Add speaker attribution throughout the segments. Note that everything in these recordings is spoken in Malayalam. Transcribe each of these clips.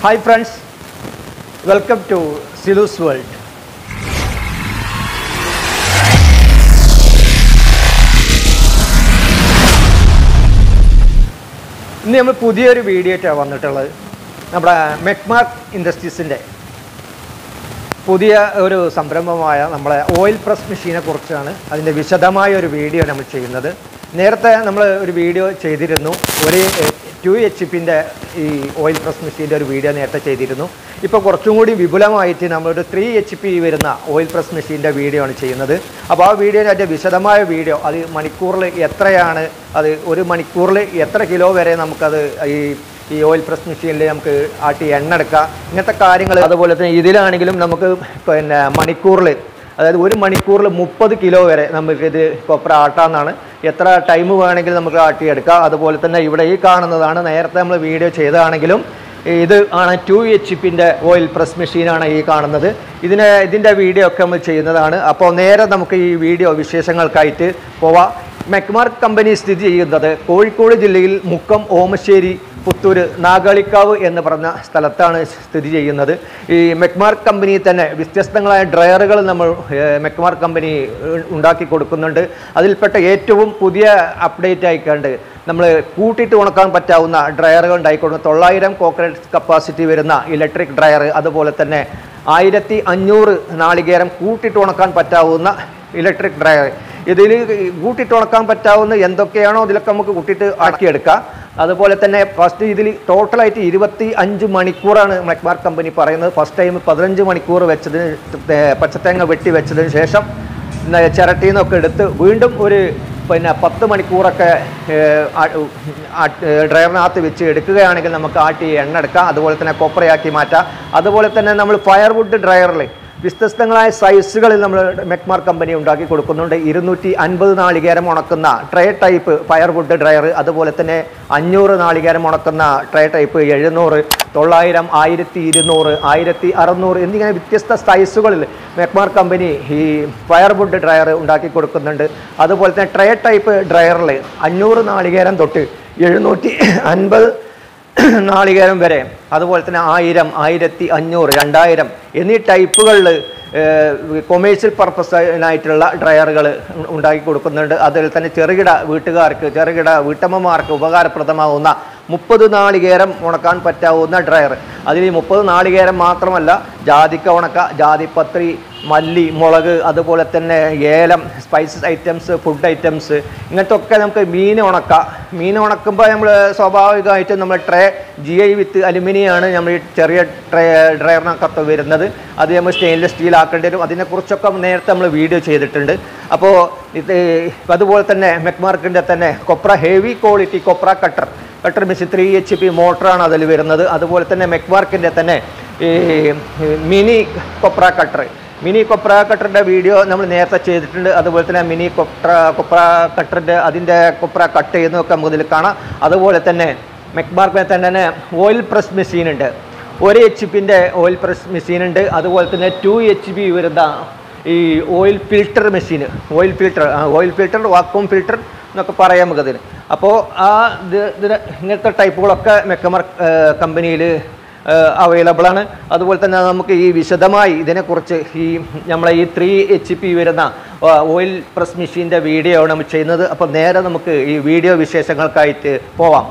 Speaker 1: hi friends welcome to Silus world ഇന്ന് നമ്മൾ പുതിയൊരു വീഡിയോ ആയിട്ടാണ് വന്നിട്ടുള്ളത് നമ്മുടെ മെക്മാർക്ക് ഇൻഡസ്ട്രീസിൻ്റെ പുതിയ ഒരു സംരംഭമായ നമ്മളെ ഓയിൽ പ്രസ് മെഷീനെ കുറിച്ചാണ് അതിൻ്റെ വിശദമായ ഒരു വീഡിയോ നമ്മൾ ചെയ്യുന്നത് നേരത്തെ നമ്മൾ ഒരു വീഡിയോ ചെയ്തിരുന്നു ഒരു ടു എച്ച് പിൻ്റെ ഈ ഓയിൽ പ്രസ് മെഷീൻ്റെ ഒരു വീഡിയോ നേരത്തെ ചെയ്തിരുന്നു ഇപ്പോൾ കുറച്ചും കൂടി വിപുലമായിട്ട് നമ്മളൊരു ത്രീ എച്ച് പി വരുന്ന ഓയിൽ പ്രസ് മെഷീൻ്റെ വീഡിയോ ആണ് ചെയ്യുന്നത് അപ്പോൾ ആ വീഡിയോൻ്റെ അതിൻ്റെ വിശദമായ വീഡിയോ അത് മണിക്കൂറിൽ എത്രയാണ് അത് ഒരു മണിക്കൂറിൽ എത്ര കിലോ വരെ നമുക്കത് ഈ ഈ ഓയിൽ പ്രസ് മെഷീനിൽ നമുക്ക് ആട്ടി എണ്ണ എടുക്കാം ഇങ്ങനത്തെ കാര്യങ്ങൾ അതുപോലെ തന്നെ ഇതിലാണെങ്കിലും നമുക്ക് പിന്നെ മണിക്കൂറിൽ അതായത് ഒരു മണിക്കൂറിൽ മുപ്പത് കിലോ വരെ നമുക്ക് ഇത് കൊപ്ര ആട്ടാന്നാണ് എത്ര ടൈം വേണമെങ്കിലും നമുക്ക് ആട്ടിയെടുക്കാം അതുപോലെ തന്നെ ഇവിടെ ഈ കാണുന്നതാണ് നേരത്തെ നമ്മൾ വീഡിയോ ചെയ്തതാണെങ്കിലും ഇത് ആണ് ടു എച്ച് പിൻ്റെ ഓയിൽ പ്രസ് മെഷീനാണ് ഈ കാണുന്നത് ഇതിന് ഇതിൻ്റെ വീഡിയോ ഒക്കെ നമ്മൾ ചെയ്യുന്നതാണ് അപ്പോൾ നേരെ നമുക്ക് ഈ വീഡിയോ വിശേഷങ്ങൾക്കായിട്ട് പോവാം മെക്മാർക്ക് കമ്പനി സ്ഥിതി ചെയ്യുന്നത് കോഴിക്കോട് ജില്ലയിൽ മുക്കം ഓമശ്ശേരി പുത്തൂർ നാഗാളിക്കാവ് എന്ന് പറഞ്ഞ സ്ഥലത്താണ് സ്ഥിതി ചെയ്യുന്നത് ഈ മെക്മാർക്ക് കമ്പനി തന്നെ വ്യത്യസ്തങ്ങളായ ഡ്രയറുകൾ നമ്മൾ ഏഹ്, മെക്മാർക്ക് കമ്പനി ഏഹ്, ഉണ്ടാക്കി കൊടുക്കുന്നുണ്ട് അതിൽപ്പെട്ട ഏറ്റവും പുതിയ അപ്ഡേറ്റ് ആയിക്കണ്ട് നമ്മൾ കൂട്ടിയിട്ട് ഉണക്കാൻ പറ്റാവുന്ന ഡ്രയറുകൾ ഉണ്ടായിക്കൊടുക്കും തൊള്ളായിരം കോക്കനട്ട് കപ്പാസിറ്റി വരുന്ന ഇലക്ട്രിക് ഡ്രയർ അതുപോലെ തന്നെ ആയിരത്തി അഞ്ഞൂറ് നാളികേരം കൂട്ടിയിട്ട് ഉണക്കാൻ പറ്റാവുന്ന ഇലക്ട്രിക് ഡ്രയർ ഇതിൽ കൂട്ടിയിട്ട് ഉണക്കാൻ പറ്റാവുന്ന എന്തൊക്കെയാണോ ഇതിലൊക്കെ നമുക്ക് കൂട്ടിയിട്ട് ആക്കിയെടുക്കാം അതുപോലെ തന്നെ ഫസ്റ്റ് ഇതിൽ ടോട്ടലായിട്ട് ഇരുപത്തി അഞ്ച് മണിക്കൂറാണ് മെക്മാർ കമ്പനി പറയുന്നത് ഫസ്റ്റ് ടൈം പതിനഞ്ച് മണിക്കൂർ വെച്ചതിന് തേ- പച്ചത്തേങ്ങ വെട്ടി വെച്ചതിന് ശേഷം ന- ചിരട്ടിയിൽ നിന്നൊക്കെ എടുത്ത് വീണ്ടും ഒരു പിന്നെ പത്ത് മണിക്കൂറൊക്കെ ഏഹ്, ആ- ആ- ഡ്രൈവറിനകത്ത് വെച്ച് എടുക്കുകയാണെങ്കിൽ നമുക്ക് ആട്ടി എണ്ണ എടുക്കാം അതുപോലെ തന്നെ കൊപ്രയാക്കി മാറ്റാം അതുപോലെ തന്നെ നമ്മൾ ഫയർവുഡ് ഡ്രയറിൽ വ്യത്യസ്തങ്ങളായ സൈസുകളിൽ നമ്മൾ മെക്മാർ കമ്പനി ഉണ്ടാക്കി കൊടുക്കുന്നുണ്ട് ഇരുന്നൂറ്റി അൻപത് നാളികേരം ഉണക്കുന്ന ട്രേ ടൈപ്പ് ഫയർവുഡ് ഡ്രയർ അതുപോലെ തന്നെ അഞ്ഞൂറ് നാളികേരം ഉണക്കുന്ന ട്രേ ടൈപ്പ് എഴുന്നൂറ് തൊള്ളായിരം ആയിരത്തി ഇരുന്നൂറ് ആയിരത്തി അറുന്നൂറ് എന്നിങ്ങനെ വ്യത്യസ്ത സൈസുകളിൽ മെക്മാർ കമ്പനി ഈ ഫയർവുഡ് ഡ്രയർ ഉണ്ടാക്കി കൊടുക്കുന്നുണ്ട് അതുപോലെ തന്നെ ട്രേ ടൈപ്പ് ഡ്രയറിൽ അഞ്ഞൂറ് നാളികേരം തൊട്ട് എഴുന്നൂറ്റി അൻപത് നാളികേരം വരെ അതുപോലെ തന്നെ ആയിരം ആയിരത്തി അഞ്ഞൂറ് രണ്ടായിരം എന്നീ ടൈപ്പുകളിൽ കൊമേഴ്ഷ്യൽ പർപ്പസിനായിട്ടുള്ള ഡ്രയറുകൾ ഉണ്ടാക്കി കൊടുക്കുന്നുണ്ട് അതിൽ തന്നെ ചെറുകിട വീട്ടുകാർക്ക് ചെറുകിട വീട്ടമ്മമാർക്ക് ഉപകാരപ്രദമാവുന്ന മുപ്പത് നാളികേരം ഉണക്കാൻ പറ്റാവുന്ന ഡ്രയർ അതിൽ ഈ മുപ്പത് നാളികേരം മാത്രമല്ല ജാതിക്ക ഉണക്ക ജാതിപത്രി മല്ലി മുളക് അതുപോലെ തന്നെ ഏലം സ്പൈസസ് ഐറ്റംസ് ഫുഡ് ഐറ്റംസ് ഇങ്ങനത്തെ ഒക്കെ നമുക്ക് മീൻ ഉണക്കാം മീൻ ഉണക്കുമ്പോൾ നമ്മൾ സ്വാഭാവികമായിട്ടും നമ്മൾ ട്രേ ജി ഐ വിത്ത് അലുമിനിയാണ് നമ്മൾ ഈ ചെറിയ ട്രേ ഡ്രയറിനകത്ത് വരുന്നത് അത് നമ്മൾ സ്റ്റെയിൻലെസ് സ്റ്റീൽ ആക്കേണ്ടി വരും അതിനെക്കുറിച്ചൊക്കെ നേരത്തെ നമ്മൾ വീഡിയോ ചെയ്തിട്ടുണ്ട് അപ്പോൾ ഇത് അതുപോലെ തന്നെ മെക്മാർക്കിൻ്റെ തന്നെ കൊപ്ര ഹെവി ക്വാളിറ്റി കൊപ്ര cutter cutter machine three H P മോട്ടറാണ് അതിൽ വരുന്നത് അതുപോലെ തന്നെ മെക്മാർക്കിൻ്റെ തന്നെ ഈ മിനി കൊപ്ര കട്ടർ മിനി കൊപ്ര കട്ടറിൻ്റെ വീഡിയോ നമ്മൾ നേരത്തെ ചെയ്തിട്ടുണ്ട് അതുപോലെ തന്നെ മിനി കൊപ്ര കൊപ്ര കട്ടറിൻ്റെ അതിൻ്റെ കൊപ്ര കട്ട് ചെയ്യുന്നതൊക്കെ നമുക്ക് ഇതിൽ കാണാം അതുപോലെ തന്നെ മെക്മാർക്കിനെ തന്നെ ഓയിൽ പ്രസ് മെഷീൻ ഉണ്ട് ഒരു എച്ച് പിൻ്റെ ഓയിൽ പ്രസ് മെഷീൻ ഉണ്ട് അതുപോലെ തന്നെ ടു എച്ച് പി വരുന്ന ഈ oil filter machine oil filter oil filter vacuum filter എന്നൊക്കെ പറയാം നമുക്കതിന് അപ്പോൾ ആ ഇത് ഇതിന് ഇങ്ങനത്തെ ടൈപ്പുകളൊക്കെ മെക്കമർ കമ്പനിയിൽ അവൈലബിൾ ആണ് അതുപോലെ തന്നെ നമുക്ക് ഈ വിശദമായി ഇതിനെക്കുറിച്ച് ഈ നമ്മളെ ഈ ത്രീ എച്ച് പി വരുന്ന ഓയിൽ പ്രസ് മെഷീൻ്റെ വീഡിയോ ആണ് നമ്മൾ ചെയ്യുന്നത് അപ്പോൾ നേരെ നമുക്ക് ഈ വീഡിയോ വിശേഷങ്ങൾക്കായിട്ട് പോവാം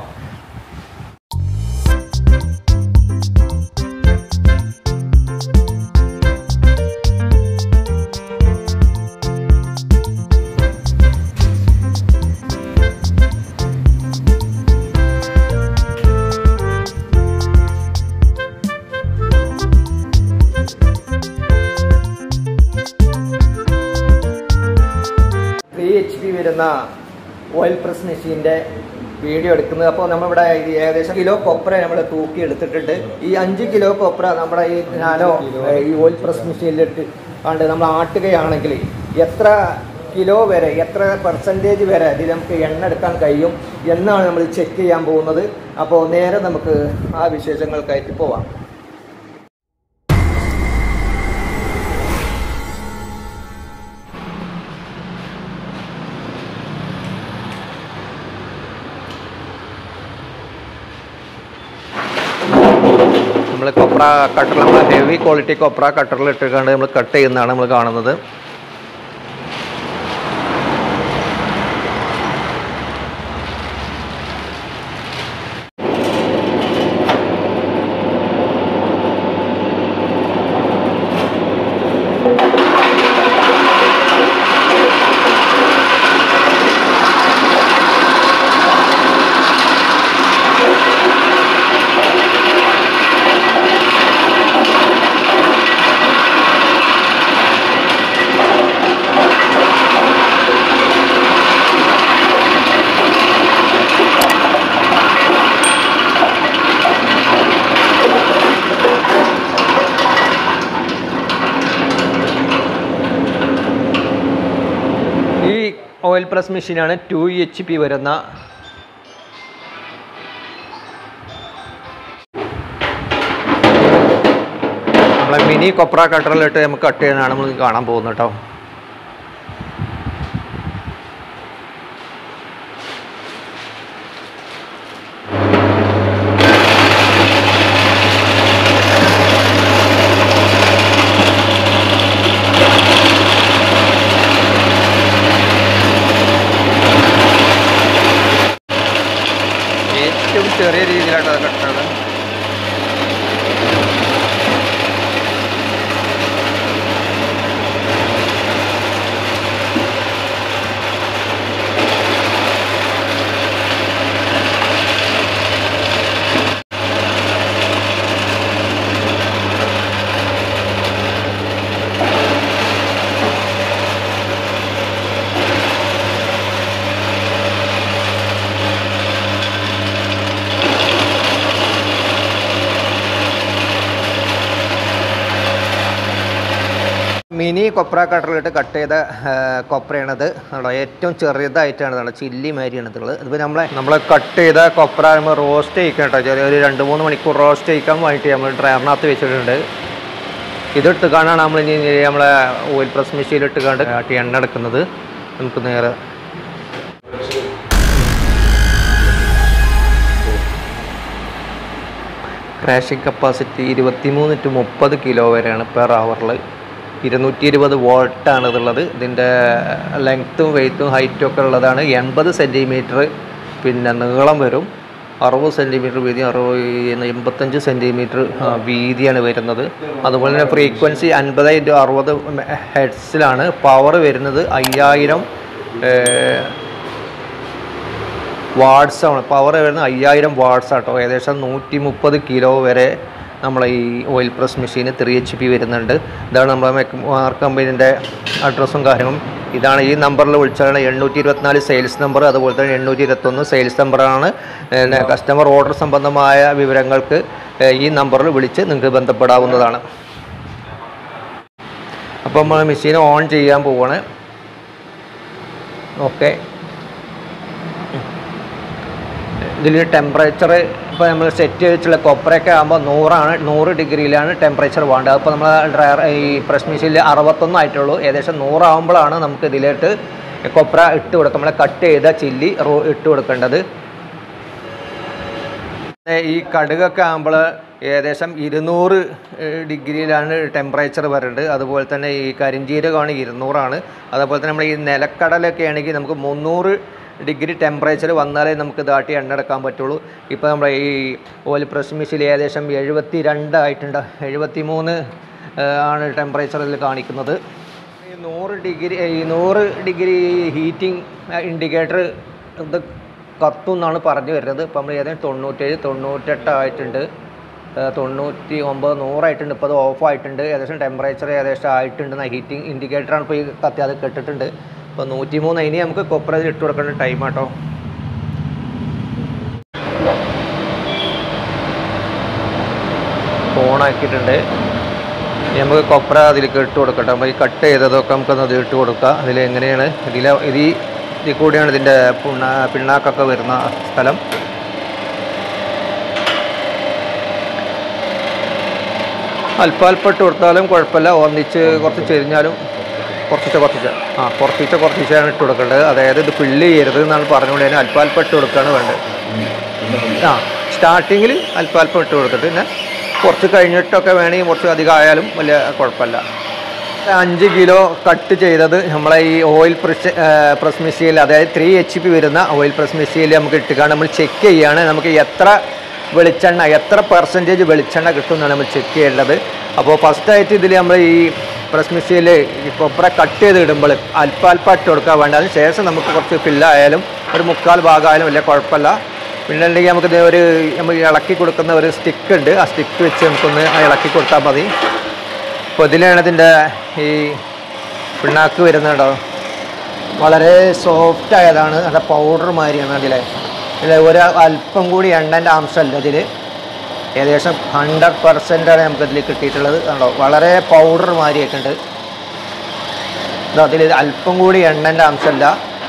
Speaker 1: ത്രീ എച്ച് പി വരുന്ന ഓയിൽ പ്രസ് മെഷീൻ്റെ വീഡിയോ എടുക്കുന്നത് അപ്പോൾ നമ്മളിവിടെ ഈ ഏകദേശം കിലോ കൊപ്ര നമ്മൾ തൂക്കി എടുത്തിട്ടുണ്ട് ഈ അഞ്ച് കിലോ കൊപ്ര നമ്മുടെ ഈ നാലോ ഏഹ്, ഈ ഓയിൽ പ്രസ് മെഷീനിലിട്ട് കണ്ട് നമ്മൾ ആട്ടുകയാണെങ്കിൽ എത്ര കിലോ വരെ എത്ര പെർസെൻറ്റേജ് വരെ ഇതിൽ നമുക്ക് എണ്ണ എടുക്കാൻ കഴിയും എന്നാണ് നമ്മൾ ചെക്ക് ചെയ്യാൻ പോകുന്നത് അപ്പോൾ നേരെ നമുക്ക് ആ വിശേഷങ്ങൾക്കായിട്ട് പോവാം നമ്മൾ കൊപ്ര കട്ടർ നമ്മൾ ഹെവി ക്വാളിറ്റി കൊപ്ര കട്ടറിൽ ഇട്ടുകൊണ്ട് നമ്മൾ കട്ട് ചെയ്യുന്നതാണ് നമ്മൾ കാണുന്നത് ഈ ഓയിൽ പ്രസ് മെഷീനാണ് ടു എച്ച് പി വരുന്ന നമ്മളെ മിനി കൊപ്ര കട്ടറിലിട്ട് നമുക്ക് കട്ട് ചെയ്യാനാണ് നമ്മൾ കാണാൻ പോകുന്നത് കേട്ടോ ഏറ്റവും ചെറിയ രീതിയിലാണ് അത് കട്ടുന്നത് മിനി കൊപ്ര കട്ടറിലിട്ട് കട്ട് ചെയ്ത ആ, കൊപ്രയാണത് നമ്മുടെ ഏറ്റവും ചെറിയതായിട്ടാണ് നമ്മുടെ ചില്ലി മാതിരിയാണ് ഇതുള്ളത് ഇതിപ്പോൾ നമ്മളെ നമ്മൾ കട്ട് ചെയ്ത കൊപ്ര നമ്മൾ റോസ്റ്റ് ചെയ്യിക്കാൻ കേട്ടോ ചെറിയ ഒരു രണ്ട് മൂന്ന് മണിക്കൂർ റോസ്റ്റ് ചെയ്യിക്കാൻ വേണ്ടിയിട്ട് നമ്മൾ ഡ്രയറിനകത്ത് വെച്ചിട്ടുണ്ട് ഇതിട്ട് കാണാണ് നമ്മൾ ഇനി നമ്മളെ ഓയിൽ പ്രസ് മെഷീനിൽ ഇട്ട് കണ്ട് ആട്ടി എണ്ണ എടുക്കുന്നത് നമുക്ക് നേരെ ക്രാഷിംഗ് കപ്പാസിറ്റി ഇരുപത്തിമൂന്ന് ടു മുപ്പത് കിലോ വരെയാണ് പെർ അവറിൽ ഇരുന്നൂറ്റി ഇരുപത് വോൾട്ടാണ് ഇതുള്ളത് ഇതിൻ്റെ ലെങ്ത്തും വെയ്ത്തും ഹൈറ്റും ഒക്കെ ഉള്ളതാണ് എൺപത് സെൻറ്റിമീറ്റർ പിന്നെ നീളം വരും അറുപത് സെൻറ്റിമീറ്റർ വീതി അറുപത് എൺപത്തഞ്ച് സെൻറ്റിമീറ്റർ വീതിയാണ് വരുന്നത് അതുപോലെ തന്നെ ഫ്രീക്വൻസി അൻപത് ഇൻറ്റു അറുപത് ഹെഡ്സിലാണ് പവർ വരുന്നത് അയ്യായിരം വാട്ട്സ് ആണ് പവർ വരുന്നത് അയ്യായിരം വാട്ട്സ് ആട്ടോ ഏകദേശം നൂറ്റി മുപ്പത് കിലോ വരെ നമ്മളെ ഈ ഓയിൽ പ്രസ് മെഷീന് ത്രീ എച്ച് പി വരുന്നുണ്ട് ഇതാണ് നമ്മുടെ മെക്മാർ കമ്പനീൻ്റെ അഡ്രസ്സും കാര്യങ്ങളും ഇതാണ് ഈ നമ്പറിൽ വിളിച്ചാണ് എണ്ണൂറ്റി ഇരുപത്തിനാല് സെയിൽസ് നമ്പർ അതുപോലെ തന്നെ എണ്ണൂറ്റി ഇരുപത്തൊന്ന് സെയിൽസ് നമ്പറാണ് പിന്നെ കസ്റ്റമർ ഓർഡർ സംബന്ധമായ വിവരങ്ങൾക്ക് ഏഹ്, ഈ നമ്പറിൽ വിളിച്ച് നിങ്ങൾക്ക് ബന്ധപ്പെടാവുന്നതാണ് അപ്പോൾ നമ്മൾ മെഷീൻ ഓൺ ചെയ്യാൻ പോവാണ് ഓക്കെ ഇതിൽ ടെമ്പറേച്ചർ ഇപ്പോൾ നമ്മൾ സെറ്റ് വെച്ചുള്ള കൊപ്രയൊക്കെ ആകുമ്പോൾ നൂറാണ് നൂറ് ഡിഗ്രിയിലാണ് ടെമ്പറേച്ചർ വേണ്ടത് അപ്പോൾ നമ്മൾ ഡ്രയർ ഈ പ്രസ് മെഷീനിൽ അറുപത്തൊന്നും ആയിട്ടുള്ളൂ ഏകദേശം നൂറാകുമ്പോഴാണ് നമുക്ക് ഇതിലേക്ക് കൊപ്ര ഇട്ട് കൊടുക്കുക നമ്മൾ കട്ട് ചെയ്ത ചില്ലി റോ ഇട്ട് കൊടുക്കേണ്ടത് ഏ, ഈ കടുകൊക്കെ ആകുമ്പോൾ ഏകദേശം ഇരുന്നൂറ് ഡിഗ്രിയിലാണ് ടെമ്പറേച്ചർ വരുന്നത് അതുപോലെ തന്നെ ഈ കരിഞ്ചീരകമാണ് ഇരുന്നൂറാണ് അതുപോലെ തന്നെ നമ്മൾ ഈ നിലക്കടലൊക്കെ ആണെങ്കിൽ നമുക്ക് മുന്നൂറ് ഡിഗ്രി ടെമ്പറേച്ചർ വന്നാലേ നമുക്ക് ഇതാട്ടി എണ്ണ എടുക്കാൻ പറ്റുള്ളൂ ഇപ്പോൾ നമ്മുടെ ഈ ഓയിൽ പ്രസ് മെഷീനിൽ ഏകദേശം എഴുപത്തി രണ്ട് ആയിട്ടുണ്ട് എഴുപത്തി മൂന്ന് ആണ് ടെമ്പറേച്ചർ ഇതിൽ കാണിക്കുന്നത് ഈ നൂറ് ഡിഗ്രി ഈ നൂറ് ഡിഗ്രി ഹീറ്റിംഗ് ഇൻഡിക്കേറ്റർ ഇത് കത്തും എന്നാണ് പറഞ്ഞു വരുന്നത് ഇപ്പം നമ്മൾ ഏതായാലും തൊണ്ണൂറ്റേഴ് തൊണ്ണൂറ്റെട്ട് ആയിട്ടുണ്ട് ഏഹ് തൊണ്ണൂറ്റി ഒമ്പത് നൂറായിട്ടുണ്ട് ഇപ്പോൾ അത് ഓഫ് ആയിട്ടുണ്ട് ഏകദേശം ടെമ്പറേച്ചർ ഏകദേശം ആയിട്ടുണ്ട് ഹീറ്റിംഗ് ഇൻഡിക്കേറ്ററാണ് ഇപ്പോൾ ഈ കത്തി അത് കെട്ടിട്ടുണ്ട് ഇപ്പോൾ നൂറ്റി മൂന്ന് ഇനി നമുക്ക് കൊപ്രയിൽ ഇട്ട് കൊടുക്കേണ്ട ടൈം ആട്ടോ ഓണാക്കിയിട്ടുണ്ട് ഇനി നമുക്ക് കൊപ്ര അതിലേക്ക് ഇട്ട് കൊടുക്കട്ടെ അപ്പോൾ ഈ കട്ട് ചെയ്തതൊക്കെ നമുക്കൊന്ന് അത് ഇട്ട് കൊടുക്കുക അതിൽ എങ്ങനെയാണ് ഇതിൽ ഇത് ഈ ഇതിൽ കൂടിയാണ് ഇതിൻ്റെ പുണ്ണ പിണ്ണാക്കൊക്കെ വരുന്ന സ്ഥലം അല്പാൽപ്പം ഇട്ട് കൊടുത്താലും കുഴപ്പമില്ല ഒന്നിച്ച് കുറച്ച് ചെരിഞ്ഞാലും കുറച്ചിട്ട് കുറച്ചിട്ട് ആ കുറച്ചിട്ട് കുറച്ചിട്ടാണ് ഇട്ട് കൊടുക്കേണ്ടത് അതായത് ഇത് ഫില്ല് ചെയ്യരുത് എന്നാണ് പറഞ്ഞുകൊണ്ട് തന്നെ അല്പാൽപ്പം ഇട്ട് കൊടുക്കുകയാണ് വേണ്ടത് ആ സ്റ്റാർട്ടിങ്ങിൽ അല്പാൽപ്പം ഇട്ട് കൊടുത്തിട്ട് പിന്നെ കുറച്ച് കഴിഞ്ഞിട്ടൊക്കെ വേണമെങ്കിൽ കുറച്ച് അധികം ആയാലും വലിയ കുഴപ്പമില്ല അഞ്ച് കിലോ കട്ട് ചെയ്തത് നമ്മളെ ഈ ഓയിൽ പ്രസ് പ്രസ് മെഷീനിൽ അതായത് ത്രീ എച്ച് പി വരുന്ന ഓയിൽ പ്രസ് മെഷീനിൽ നമുക്ക് ഇട്ടുകാണ് നമ്മൾ ചെക്ക് ചെയ്യാണ് നമുക്ക് എത്ര വെളിച്ചെണ്ണ എത്ര പെർസെൻറ്റേജ് വെളിച്ചെണ്ണ കിട്ടും എന്നാണ് നമ്മൾ ചെക്ക് ചെയ്യേണ്ടത് അപ്പോൾ ഫസ്റ്റായിട്ട് ഇതിൽ നമ്മൾ ഈ പ്രസ് മെഷീനിൽ ഈ കൊപ്ര കട്ട് ചെയ്ത് ഇടുമ്പോൾ അല്പ അല്പം ഇട്ട് കൊടുക്കാൻ വേണ്ട അതിന് ശേഷം നമുക്ക് കുറച്ച് ഫില്ലായാലും ഒരു മുക്കാൽ ഭാഗമായാലും വലിയ കുഴപ്പമില്ല പിന്നെ ഉണ്ടെങ്കിൽ നമുക്കിത് ഒരു നമ്മൾ ഇളക്കി കൊടുക്കുന്ന ഒരു സ്റ്റിക്ക് ഉണ്ട് ആ സ്റ്റിക്ക് വെച്ച് നമുക്കൊന്ന് ആ ഇളക്കി കൊടുത്താൽ മതി അപ്പോൾ ഇതിലാണ് ഇതിൻ്റെ ഈ പിണ്ണാക്ക് വരുന്നുണ്ടോ വളരെ സോഫ്റ്റ് ആയതാണ് നല്ല പൗഡർ മാതിരിയാണ് അതിലെ ഇതിൽ ഒരു അല്പം കൂടി എണ്ണൻ്റെ അംശമല്ല ഇതിൽ ഏകദേശം ഹൺഡ്രഡ് പെർസെൻ്റാണ് നമുക്ക് ഇതിൽ കിട്ടിയിട്ടുള്ളത് കണ്ടോ വളരെ പൗഡർ മാതിരിയൊക്കെ ഉണ്ട് ഇതാ അതിൽ അല്പം കൂടി എണ്ണൻ്റെ അംശമല്ല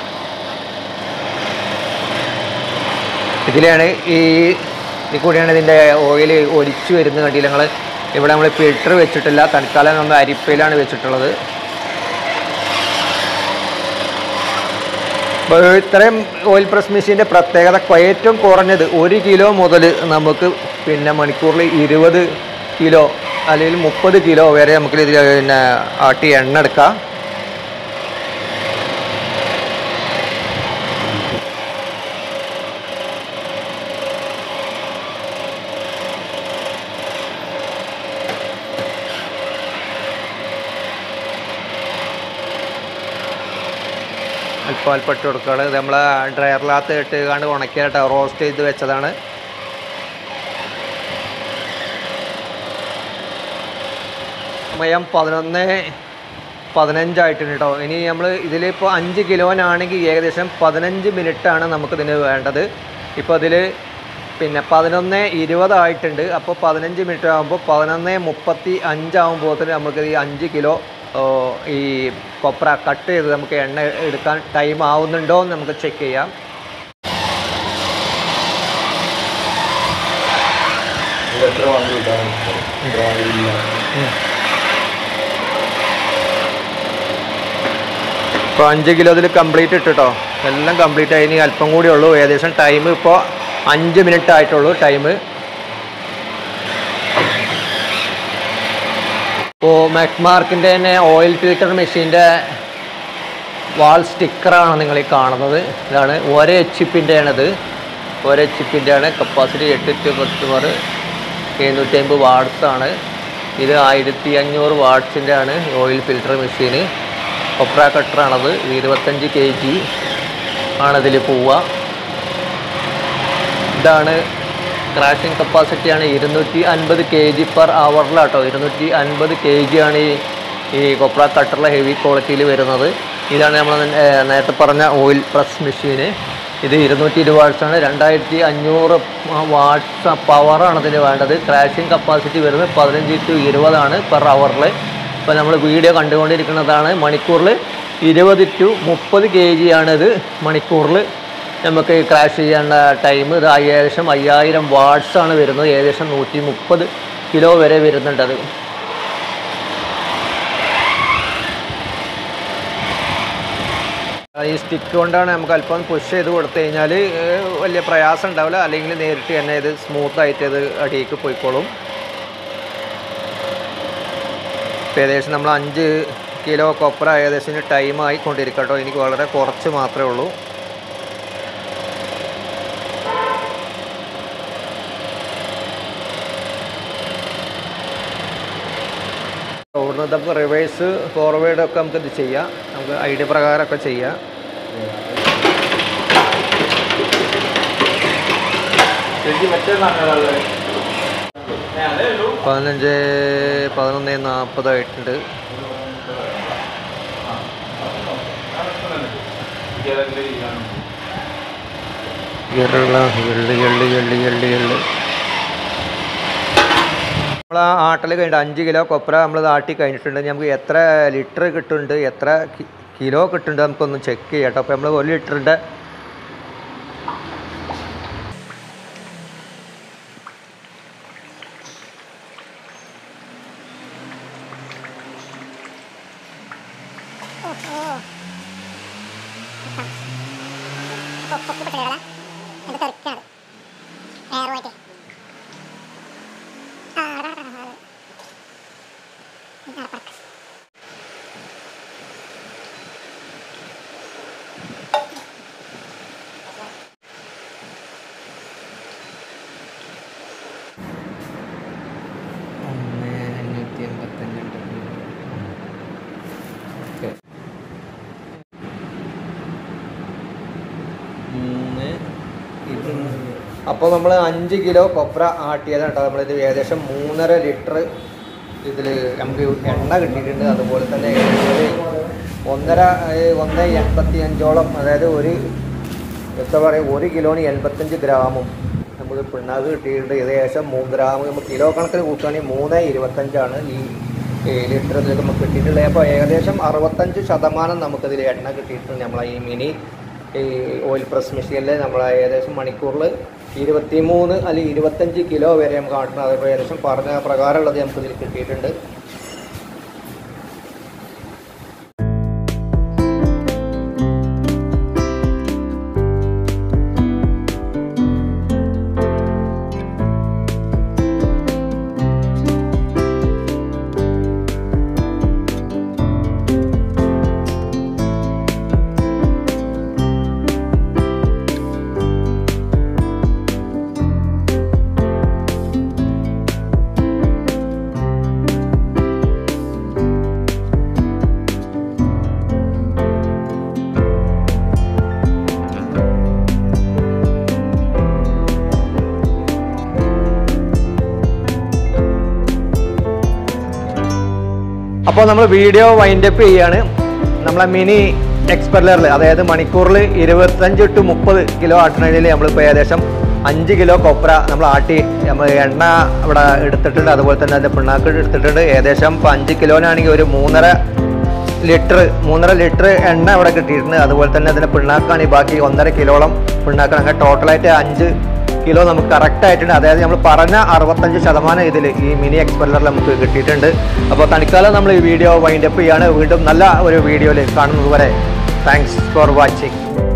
Speaker 1: ഇതിലാണ് ഈ ഇതിൽ കൂടിയാണ് ഇതിൻ്റെ ഓയിൽ ഒലിച്ചു വരുന്നത് കണ്ടില്ല ഞങ്ങൾ ഇവിടെ നമ്മൾ ഫിൽറ്റർ വെച്ചിട്ടില്ല തൽക്കാലം നമ്മൾ അരിപ്പയിലാണ് വെച്ചിട്ടുള്ളത് അപ്പോൾ ഇത്രയും ഓയിൽ പ്രസ് മെഷീൻ്റെ പ്രത്യേകത ഏറ്റവും കുറഞ്ഞത് ഒരു കിലോ മുതൽ നമുക്ക് പിന്നെ മണിക്കൂറിൽ ഇരുപത് കിലോ അല്ലെങ്കിൽ മുപ്പത് കിലോ വരെ നമുക്ക് ഇതിൽ പിന്നെ ആട്ടി എണ്ണ എടുക്കാം അല്പം അല്പം ഇട്ട് കൊടുക്കുകയാണ് ഇത് നമ്മളെ ഡ്രയറിനകത്ത് ഇട്ട് കണ്ട് ഉണക്കിയായിട്ട് റോസ്റ്റ് ചെയ്ത് വെച്ചതാണ് സമയം പതിനൊന്ന് പതിനഞ്ചായിട്ടുണ്ട് കേട്ടോ ഇനി നമ്മൾ ഇതിലിപ്പോൾ അഞ്ച് കിലോനാണെങ്കിൽ ഏകദേശം പതിനഞ്ച് മിനിറ്റാണ് നമുക്കിതിന് വേണ്ടത് ഇപ്പോൾ അതിൽ പിന്നെ പതിനൊന്ന് ഇരുപതായിട്ടുണ്ട് അപ്പോൾ പതിനഞ്ച് മിനിറ്റ് ആകുമ്പോൾ പതിനൊന്ന് മുപ്പത്തി അഞ്ചാകുമ്പോഴത്തേന് നമുക്ക് ഈ അഞ്ച് കിലോ ഓ, ഈ കൊപ്ര കട്ട് ചെയ്ത് നമുക്ക് എണ്ണ എടുക്കാൻ ടൈം ആവുന്നുണ്ടോ എന്ന് നമുക്ക് ചെക്ക് ചെയ്യാം
Speaker 2: ഇത് എത്ര വാങ്ങി കിട്ടാൻ എത്ര വാങ്ങിയില്ല
Speaker 1: ഇപ്പോൾ അഞ്ച് കിലോ ഇതിൽ കംപ്ലീറ്റ് ഇട്ടിട്ടോ എല്ലാം കംപ്ലീറ്റ് ആയി ഇനി അല്പം കൂടി ഉള്ളൂ ഏകദേശം ടൈം ഇപ്പോൾ അഞ്ച് മിനിറ്റ് ആയിട്ടുള്ളൂ ടൈം ഇപ്പോൾ മെക്മാർക്കിൻ്റെ തന്നെ ഓയിൽ ഫിൽറ്റർ മെഷീൻ്റെ വാൾ സ്റ്റിക്കറാണ് നിങ്ങൾ ഈ കാണുന്നത് ഇതാണ് ഒരേ എച്ച് പിൻ്റെയാണിത് ഒരേ എച്ച് പിൻ്റെയാണ് കപ്പാസിറ്റി എട്ട് ടു പത്ത് മാറ് എഴുന്നൂറ്റി അമ്പത് വാട്ട്സ് ആണ് ഇത് ആയിരത്തി അഞ്ഞൂറ് വാട്ട്സിൻ്റെ ആണ് ഓയിൽ ഫിൽറ്റർ മെഷീന് കൊപ്ര കട്ടറാണത് ഇത് ഇരുപത്തഞ്ച് കെ ജി ആണിതിൽ പോവുക ഇതാണ് ക്രാഷിംഗ് കപ്പാസിറ്റിയാണ് ഇരുന്നൂറ്റി അൻപത് കെ ജി പെർ അവറിലാട്ടോ ഇരുന്നൂറ്റി അൻപത് കെ ജി ആണ് ഈ ഈ കൊപ്ര കട്ടറിലെ ഹെവി ക്വാളിറ്റിയിൽ വരുന്നത് ഇതാണ് നമ്മൾ നേരത്തെ പറഞ്ഞ ഓയിൽ പ്രസ് മെഷീന് ഇത് ഇരുന്നൂറ്റി ഇരുപത് വാട്ട്സാണ് രണ്ടായിരത്തി അഞ്ഞൂറ് വാട്ട്സ് പവറാണ് ഇതിന് വേണ്ടത് ക്രാഷിംഗ് കപ്പാസിറ്റി വരുന്നത് പതിനഞ്ച് ടു ഇരുപതാണ് പെർ അവറിൽ ഇപ്പോൾ നമ്മൾ വീഡിയോ കണ്ടുകൊണ്ടിരിക്കുന്നതാണ് മണിക്കൂറിൽ ഇരുപത് ടു മുപ്പത് കെ ജി ആണിത് മണിക്കൂറിൽ നമുക്ക് ക്രാഷ് ചെയ്യേണ്ട ടൈം ഇത് ഏകദേശം അയ്യായിരം വാട്ട്സ് ആണ് വരുന്നത് ഏകദേശം നൂറ്റി മുപ്പത് കിലോ വരെ വരുന്നുണ്ട് അത് ഈ സ്റ്റിക്ക് കൊണ്ടാണ് നമുക്ക് അല്പം പുഷ് ചെയ്ത് കൊടുത്തു കഴിഞ്ഞാൽ വലിയ പ്രയാസം ഉണ്ടാവില്ല അല്ലെങ്കിൽ നേരിട്ട് തന്നെ ഇത് സ്മൂത്ത് ആയിട്ട് ഇത് അടിയിലേക്ക് പോയിക്കോളും ഇപ്പം ഏകദേശം നമ്മൾ അഞ്ച് കിലോ കൊപ്ര ഏകദേശം ടൈം ആയിക്കൊണ്ടിരിക്കട്ടോ എനിക്ക് വളരെ കുറച്ച് മാത്രമേ ഉള്ളൂ ഓടുന്നത് നമുക്ക് റിവേഴ്സ് ഫോർവേഡ് ഒക്കെ നമുക്ക് ഇത് ചെയ്യാം നമുക്ക് ഐഡിയ പ്രകാരമൊക്കെ ചെയ്യാം
Speaker 2: ശരിക്കും മറ്റേ സാധനങ്ങളല്ലേ അതേ ഉള്ളൂ
Speaker 1: പതിനഞ്ച് പതിനൊന്ന് നാൽപ്പതായിട്ടുണ്ട് എള്ള എള്ളി എള്ളി എള്ളി എള്ളി എള്ളി നമ്മൾ ആ ആട്ടൽ കഴിഞ്ഞിട്ട് അഞ്ച് കിലോ കൊപ്ര നമ്മൾ ആട്ടി കഴിഞ്ഞിട്ടുണ്ട് നമുക്ക് എത്ര ലിറ്റർ കിട്ടുന്നുണ്ട് എത്ര കി- കിലോ കിട്ടുന്നുണ്ട് നമുക്കൊന്ന് ചെക്ക് ചെയ്യാം കേട്ടോ അപ്പോൾ നമ്മൾ ഒരു ലിറ്ററിൻ്റെ
Speaker 3: പൊക്കിപ്പൊട്ടികളാ ഇത് തെറിക്കാണ് എയർ പോയിട്ട് ആ അവിടെ
Speaker 1: ഒന്ന് അഞ്ഞൂറ്റി എൺപത്തഞ്ച് ഓക്കെ മൂന്ന് അപ്പോൾ നമ്മൾ അഞ്ച് കിലോ കൊപ്ര ആട്ടിയതാണ് കേട്ടോ നമ്മളിത് ഏകദേശം മൂന്നര ലിറ്റർ ഇതിൽ നമുക്ക് എണ്ണ കിട്ടിയിട്ടുണ്ട് അതുപോലെ തന്നെ ഏകദേശം ഒരു ഒന്നര ഏഹ്, ഒന്ന് എൺപത്തി അഞ്ചോളം അതായത് ഒരു എന്താ പറയുക ഒരു കിലോന് എൺപത്തഞ്ച് ഗ്രാമും നമുക്ക് പിണ്ണാക്ക് കിട്ടിയിട്ടുണ്ട് ഏകദേശം മൂന്ന് ഗ്രാം നമുക്ക് കിലോ കണക്കിന് കൂട്ടുകയാണെങ്കിൽ മൂന്ന് ഇരുപത്തഞ്ചാണ് ഈ ലിറ്റർ ഇതിൽ നമുക്ക് കിട്ടിയിട്ടുള്ളത് അപ്പോൾ ഏകദേശം അറുപത്തഞ്ച് ശതമാനം നമുക്കതിൽ എണ്ണ കിട്ടിയിട്ടുണ്ട് നമ്മളെ ഈ മിനി ഈ ഓയിൽ പ്രസ് മെഷീനിൽ നമ്മൾ ഏകദേശം മണിക്കൂറിൽ ഇരുപത്തി മൂന്ന് അല്ലെങ്കിൽ ഇരുപത്തഞ്ച് കിലോ വരെ നമുക്ക് കാട്ടുന്നത് അതിപ്പോൾ ഏകദേശം പറഞ്ഞ പ്രകാരമുള്ളത് നമുക്കിതിൽ കിട്ടിയിട്ടുണ്ട് അപ്പോൾ നമ്മൾ വീഡിയോ വൈൻഡപ്പ് ചെയ്യാണ് നമ്മളെ മിനി എക്സ്പെർലറിൽ അതായത് മണിക്കൂറിൽ ഇരുപത്തഞ്ച് ടു മുപ്പത് കിലോ ആട്ടണതിൽ നമ്മളിപ്പോൾ ഏകദേശം അഞ്ച് കിലോ കൊപ്ര നമ്മൾ ആട്ടി നമ്മൾ എണ്ണ ഇവിടെ എടുത്തിട്ടുണ്ട് അതുപോലെ തന്നെ അതിൻ്റെ പിണ്ണാക്ക് എടുത്തിട്ടുണ്ട് ഏകദേശം ഇപ്പോൾ അഞ്ച് കിലോനാണെങ്കിൽ ഒരു മൂന്നര ലിറ്റർ മൂന്നര ലിറ്റർ എണ്ണ ഇവിടെ കിട്ടിയിട്ടുണ്ട് അതുപോലെ തന്നെ അതിൻ്റെ പിണ്ണാക്കാണ് ഈ ബാക്കി ഒന്നര കിലോളം പിണ്ണാക്കാണ് അങ്ങനെ ടോട്ടലായിട്ട് അഞ്ച് കിലോ നമുക്ക് കറക്റ്റ് ആയിട്ടുണ്ട് അതായത് നമ്മൾ പറഞ്ഞ അറുപത്തഞ്ച് ശതമാനം ഇതിൽ ഈ മിനി എക്സ്പെല്ലറിൽ നമുക്ക് കിട്ടിയിട്ടുണ്ട് അപ്പോൾ തണിക്കാലം നമ്മൾ ഈ വീഡിയോ വൈൻഡപ്പ് ചെയ്യാണ് വീണ്ടും നല്ല ഒരു വീഡിയോയിൽ കാണുന്നത് വരെ താങ്ക്സ് ഫോർ വാച്ചിങ്